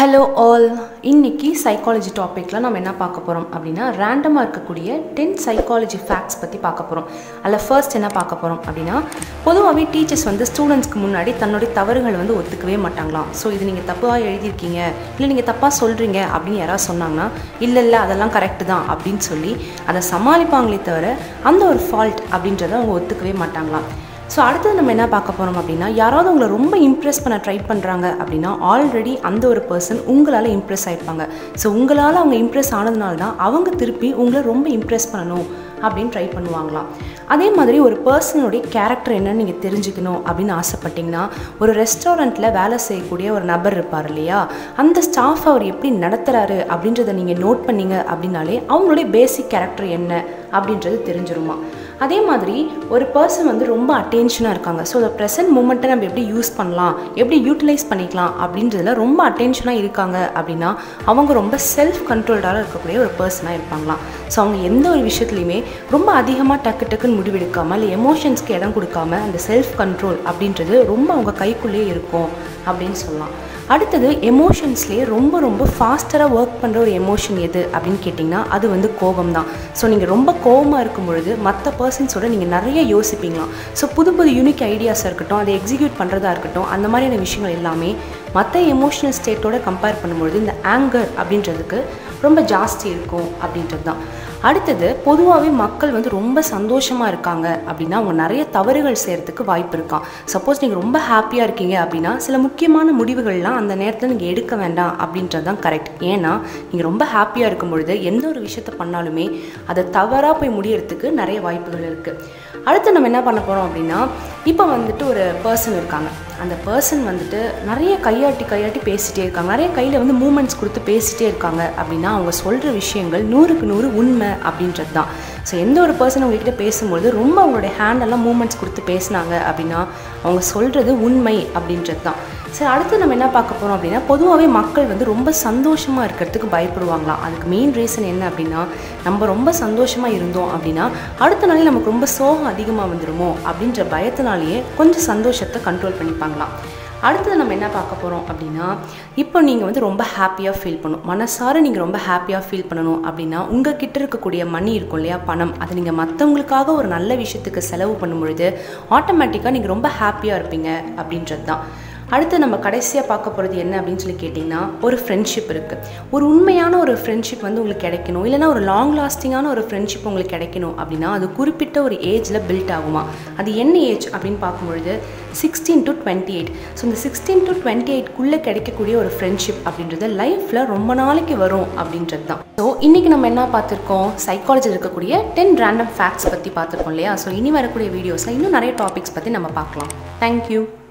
hello all இன்னைக்கு psychology டாப்பிக்கில் நம்ம என்ன பார்க்க போகிறோம் அப்படின்னா ரேண்டமாக இருக்கக்கூடிய டென் சைக்காலஜி ஃபேக்ட்ஸ் பற்றி பார்க்க போகிறோம் அதில் ஃபர்ஸ்ட் என்ன பார்க்க போகிறோம் அப்படின்னா பொதுவாகவே டீச்சர்ஸ் வந்து ஸ்டூடெண்ட்ஸ்க்கு முன்னாடி தன்னுடைய தவறுகள் வந்து ஒத்துக்கவே மாட்டாங்களாம் ஸோ இது நீங்கள் தப்பாக எழுதியிருக்கீங்க இல்லை நீங்கள் தப்பாக சொல்கிறீங்க அப்படின்னு யாராவது சொன்னாங்கன்னா இல்லை இல்லை அதெல்லாம் கரெக்டு தான் அப்படின்னு சொல்லி அதை சமாளிப்பாங்களே தவிர அந்த ஒரு ஃபால்ட் அப்படின்றத அவங்க ஒத்துக்கவே மாட்டாங்களாம் ஸோ அடுத்தது நம்ம என்ன பார்க்க போகிறோம் அப்படின்னா யாராவது உங்களை ரொம்ப இம்ப்ரெஸ் பண்ண ட்ரை பண்ணுறாங்க அப்படின்னா ஆல்ரெடி அந்த ஒரு பர்சன் உங்களால் இம்ப்ரெஸ் ஆயிருப்பாங்க ஸோ உங்களால் அவங்க இம்ப்ரெஸ் ஆனதுனால தான் அவங்க திருப்பி உங்களை ரொம்ப இம்ப்ரெஸ் பண்ணணும் அப்படின்னு ட்ரை பண்ணுவாங்களாம் அதே மாதிரி ஒரு பர்சனுடைய கேரக்டர் என்னன்னு நீங்கள் தெரிஞ்சுக்கணும் அப்படின்னு ஆசைப்பட்டீங்கன்னா ஒரு ரெஸ்டாரண்ட்டில் வேலை செய்யக்கூடிய ஒரு நபர் இருப்பார் இல்லையா அந்த ஸ்டாஃப் அவர் எப்படி நடத்துகிறாரு அப்படின்றத நீங்கள் நோட் பண்ணீங்க அப்படின்னாலே அவங்களுடைய பேசிக் கேரக்டர் என்ன அப்படின்றது தெரிஞ்சிருமா அதே மாதிரி ஒரு பர்சன் வந்து ரொம்ப அட்டென்ஷனாக இருக்காங்க ஸோ அந்த ப்ரெசன்ட் மூமெண்ட்டை நம்ம எப்படி யூஸ் பண்ணலாம் எப்படி யூட்டிலைஸ் பண்ணிக்கலாம் அப்படின்றதுல ரொம்ப அட்டென்ஷனாக இருக்காங்க அப்படின்னா அவங்க ரொம்ப செல்ஃப் கண்ட்ரோல்டாக இருக்கக்கூடிய ஒரு பர்சனாக இருப்பாங்களாம் ஸோ அவங்க எந்த ஒரு விஷயத்துலையுமே ரொம்ப அதிகமாக டக்கு டக்குன்னு முடிவெடுக்காமல் இல்லை எமோஷன்ஸ்க்கு இடம் கொடுக்காம அந்த செல்ஃப் கண்ட்ரோல் அப்படின்றது ரொம்ப அவங்க கைக்குள்ளேயே இருக்கும் அப்படின்னு சொல்லலாம் அடுத்தது எமோஷன்ஸ்லேயே ரொம்ப ரொம்ப ஃபாஸ்டராக ஒர்க் பண்ணுற ஒரு எமோஷன் எது அப்படின்னு கேட்டிங்கன்னா அது வந்து கோபம் தான் ஸோ நீங்கள் ரொம்ப கோபமாக இருக்கும் பொழுது மற்ற பர்சன்ஸோட நீங்கள் நிறைய யோசிப்பீங்களாம் ஸோ புது புது யூனிக் ஐடியாஸாக இருக்கட்டும் அதை எக்ஸிக்யூட் பண்ணுறதா இருக்கட்டும் அந்த மாதிரியான விஷயங்கள் எல்லாமே மற்ற எமோஷனல் ஸ்டேட்டோட கம்பேர் பண்ணும்பொழுது இந்த ஆங்கர் அப்படின்றதுக்கு ரொம்ப ஜாஸ்தி இருக்கும் அப்படின்றது தான் அடுத்தது பொதுவாகவே மக்கள் வந்து ரொம்ப சந்தோஷமாக இருக்காங்க அப்படின்னா அவங்க நிறைய தவறுகள் செய்கிறதுக்கு வாய்ப்பு இருக்கான் சப்போஸ் நீங்கள் ரொம்ப ஹாப்பியாக இருக்கீங்க அப்படின்னா சில முக்கியமான முடிவுகள்லாம் அந்த நேரத்தில் நீங்கள் எடுக்க வேண்டாம் அப்படின்றது தான் கரெக்ட் ஏன்னா நீங்கள் ரொம்ப ஹாப்பியாக இருக்கும் பொழுது எந்த ஒரு விஷயத்த பண்ணாலுமே அதை தவறாக போய் முடியறதுக்கு நிறைய வாய்ப்புகள் இருக்குது அடுத்து நம்ம என்ன பண்ண போகிறோம் அப்படின்னா இப்போ வந்துட்டு ஒரு பர்சன் இருக்காங்க அந்த பர்சன் வந்துட்டு நிறைய கையாட்டி கையாட்டி பேசிகிட்டே இருக்காங்க நிறைய கையில் வந்து மூமெண்ட்ஸ் கொடுத்து பேசிகிட்டே இருக்காங்க அப்படின்னா அவங்க சொல்கிற விஷயங்கள் நூறுக்கு நூறு உண்மை அப்படின்றது தான் ஸோ எந்த ஒரு பர்சன் உங்ககிட்ட பேசும்பொழுது ரொம்ப அவங்களுடைய ஹேண்டெல்லாம் மூமெண்ட்ஸ் கொடுத்து பேசினாங்க அப்படின்னா அவங்க சொல்கிறது உண்மை அப்படின்றது தான் சரி அடுத்து நம்ம என்ன பார்க்க போகிறோம் அப்படின்னா பொதுவாகவே மக்கள் வந்து ரொம்ப சந்தோஷமாக இருக்கிறதுக்கு பயப்படுவாங்களாம் அதுக்கு மெயின் ரீசன் என்ன அப்படின்னா நம்ம ரொம்ப சந்தோஷமாக இருந்தோம் அப்படின்னா அடுத்த நாளே நமக்கு ரொம்ப சோகம் அதிகமாக வந்துடுமோ அப்படின்ற பயத்தினாலேயே கொஞ்சம் சந்தோஷத்தை கண்ட்ரோல் பண்ணிப்பாங்களாம் அடுத்தது நம்ம என்ன பார்க்க போகிறோம் அப்படின்னா இப்போ நீங்கள் வந்து ரொம்ப ஹாப்பியாக ஃபீல் பண்ணணும் மனசார நீங்கள் ரொம்ப ஹாப்பியாக ஃபீல் பண்ணணும் அப்படின்னா உங்கள் கிட்ட இருக்கக்கூடிய மணி இருக்கும் இல்லையா பணம் அதை நீங்கள் மற்றவங்களுக்காக ஒரு நல்ல விஷயத்துக்கு செலவு பண்ணும்பொழுது ஆட்டோமேட்டிக்காக நீங்கள் ரொம்ப ஹாப்பியாக இருப்பீங்க அப்படின்றது தான் அடுத்து நம்ம கடைசியாக பார்க்க போகிறது என்ன அப்படின்னு சொல்லி கேட்டிங்கன்னா ஒரு ஃப்ரெண்ட்ஷிப் இருக்குது ஒரு உண்மையான ஒரு ஃப்ரெண்ட்ஷிப் வந்து உங்களுக்கு கிடைக்கணும் இல்லைனா ஒரு லாங் லாஸ்டிங்கான ஒரு ஃப்ரெண்ட்ஷிப் உங்களுக்கு கிடைக்கணும் அப்படின்னா அது குறிப்பிட்ட ஒரு ஏஜில் பில்ட் ஆகுமா அது என்ன ஏஜ் அப்படின்னு பார்க்கும்பொழுது sixteen to twenty eight so இந்த சிக்ஸ்டீன் டு டுவெண்ட்டி எயிட்குள்ளே கிடைக்கக்கூடிய ஒரு ஃப்ரெண்ட்ஷிப் அப்படின்றது லைஃப்பில் ரொம்ப நாளைக்கு வரும் அப்படின்றது தான் ஸோ இன்றைக்கி நம்ம என்ன பார்த்துருக்கோம் சைக்காலஜியில் இருக்கக்கூடிய டென் ரேண்டம் ஃபேக்ட்ஸ் பற்றி பார்த்துருக்கோம் இல்லையா ஸோ இனி வரக்கூடிய வீடியோஸில் இன்னும் நிறைய டாபிக்ஸ் பற்றி நம்ம பார்க்கலாம் தேங்க்யூ